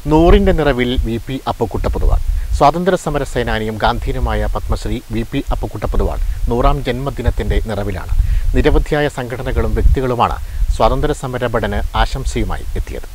നൂറിന്റെ നിറവിൽ V P Appakkutta Poduval സ്വാതന്ത്ര്യ സമര സേനാനിയും ഗാന്ധിയനുമായ പത്മശ്രീ വി പി അപ്പക്കുട്ട പൊതുവാൾ നൂറാം ജന്മദിനത്തിന്റെ നിറവിലാണ് നിരവധിയായ സംഘടനകളും വ്യക്തികളുമാണ് സ്വാതന്ത്ര്യ സമര ഭടന് ആശംസയുമായി എത്തിയത്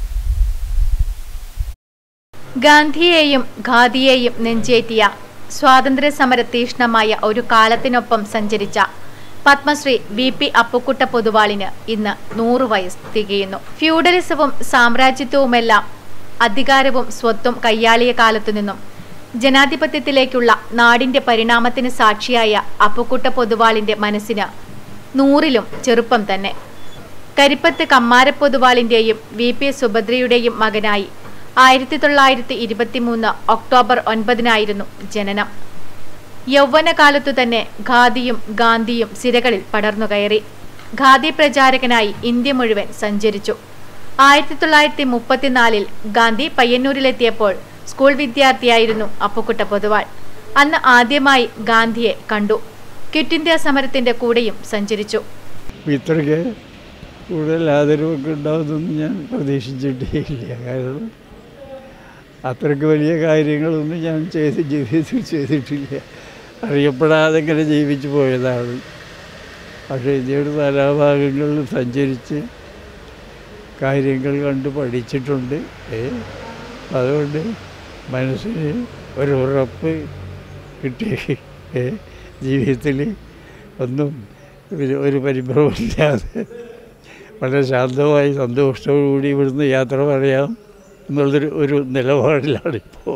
ഗാന്ധിയെയും ഖാദിയെയും നെഞ്ചേറ്റിയ സ്വാതന്ത്ര്യ സമര തീഷ്ണമായ ഒരു കാലത്തിനൊപ്പം സഞ്ചരിച്ച പത്മശ്രീ വി പി അപ്പുക്കുട്ട പൊതുവാളിന് ഇന്ന് നൂറു വയസ്സ് തികയുന്നു ഫ്യൂഡലിസവും സാമ്രാജ്യത്വവുമെല്ലാം അധികാരവും സ്വത്തും കയ്യാളിയ കാലത്തു നിന്നും ജനാധിപത്യത്തിലേക്കുള്ള നാടിന്റെ പരിണാമത്തിന് സാക്ഷിയായ അപ്പുക്കുട്ട പൊതുവാളിന്റെ മനസ്സിന് നൂറിലും ചെറുപ്പം തന്നെ കരിപ്പത്ത് കമ്മാരപ്പൊതുവാളിന്റെയും വി പി സുഭദ്രയുടെയും മകനായി ആയിരത്തി തൊള്ളായിരത്തി ഇരുപത്തിമൂന്ന് ഒക്ടോബർ ഒൻപതിനായിരുന്നു ജനനം യൗവനകാലത്തു തന്നെ ഖാദിയും ഗാന്ധിയും സിരകളിൽ പടർന്നു കയറി ഖാദി പ്രചാരകനായി ഇന്ത്യ മുഴുവൻ സഞ്ചരിച്ചു ആയിരത്തി തൊള്ളായിരത്തി മുപ്പത്തിനാലിൽ ഗാന്ധി പയ്യന്നൂരിലെത്തിയപ്പോൾ സ്കൂൾ വിദ്യാർത്ഥിയായിരുന്നു അപ്പുക്കുട്ട പൊതുവാൾ അന്ന് ആദ്യമായി ഗാന്ധിയെ കണ്ടു ക്വിറ്റ് ഇന്ത്യ സമരത്തിന്റെ കൂടെയും സഞ്ചരിച്ചു ഇത്രയ്ക്ക് കൂടുതൽ ആദരവൊക്കെ ഉണ്ടാവുമെന്നൊന്നും ഞാൻ പ്രതീക്ഷിച്ചിട്ടേ ഇല്ല കാരണം അത്രയ്ക്ക് വലിയ കാര്യങ്ങളൊന്നും ഞാൻ ചെയ്ത് ജീവിതത്തിൽ ചെയ്തിട്ടില്ല അറിയപ്പെടാതെ ഇങ്ങനെ ജീവിച്ചു പോയതാണ് പക്ഷേ ഇന്ത്യയുടെ നാനാഭാഗങ്ങളിൽ സഞ്ചരിച്ച് കാര്യങ്ങൾ കണ്ട് പഠിച്ചിട്ടുണ്ട് ഏ അതുകൊണ്ട് മനസ്സിന് ഒരു ഉറപ്പ് കിട്ടി ഏ ജീവിതത്തിൽ ഒന്നും ഒരു ഒരു പരിഭ്രമമില്ലാതെ വളരെ ശാന്തമായി സന്തോഷത്തോടുകൂടി ഇവിടുന്ന് യാത്ര പറയാം എന്നുള്ളൊരു ഒരു നിലപാടിലാണിപ്പോൾ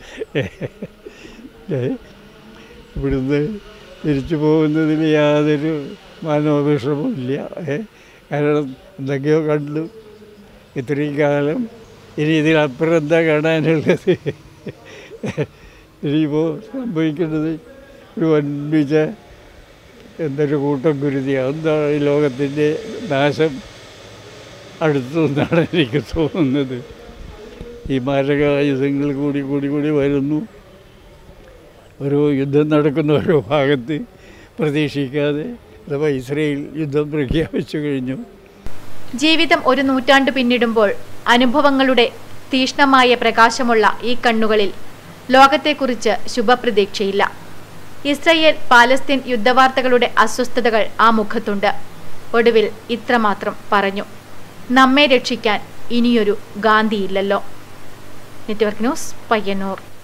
ഇവിടുന്ന് തിരിച്ചു പോകുന്നതിൽ യാതൊരു മനോവിഷമവും ഇല്ല ഏ കാരണം എന്തൊക്കെയോ കണ്ടു ഇത്രയും കാലം ഇനി ഇതിലപ്പുറം എന്താ കാണാനുള്ളത് ഇനിയിപ്പോൾ സംഭവിക്കേണ്ടത് ഒരു വൻപിച്ച എന്തൊരു കൂട്ടം കുരുതിയാണ് എന്താണ് ഈ ലോകത്തിൻ്റെ നാശം അടുത്തു നിന്നാണ് എനിക്ക് തോന്നുന്നത് ഈ മാരകായുധങ്ങൾ കൂടി കൂടി കൂടി വരുന്നു ഒരു യുദ്ധം നടക്കുന്ന ഓരോ ഭാഗത്ത് പ്രതീക്ഷിക്കാതെ അഥവാ ഇസ്രയേൽ യുദ്ധം പ്രഖ്യാപിച്ചു കഴിഞ്ഞു ജീവിതം ഒരു നൂറ്റാണ്ട് പിന്നിടുമ്പോൾ അനുഭവങ്ങളുടെ തീഷ്ണമായ പ്രകാശമുള്ള ഈ കണ്ണുകളിൽ ലോകത്തെക്കുറിച്ച് ശുഭപ്രതീക്ഷയില്ല ഇസ്രയേൽ പാലസ്തീൻ യുദ്ധവാർത്തകളുടെ അസ്വസ്ഥതകൾ ആ മുഖത്തുണ്ട് ഒടുവിൽ ഇത്രമാത്രം പറഞ്ഞു നമ്മെ രക്ഷിക്കാൻ ഇനിയൊരു ഗാന്ധിയില്ലല്ലോ നെറ്റ്വർക്ക് ന്യൂസ് പയ്യന്നൂർ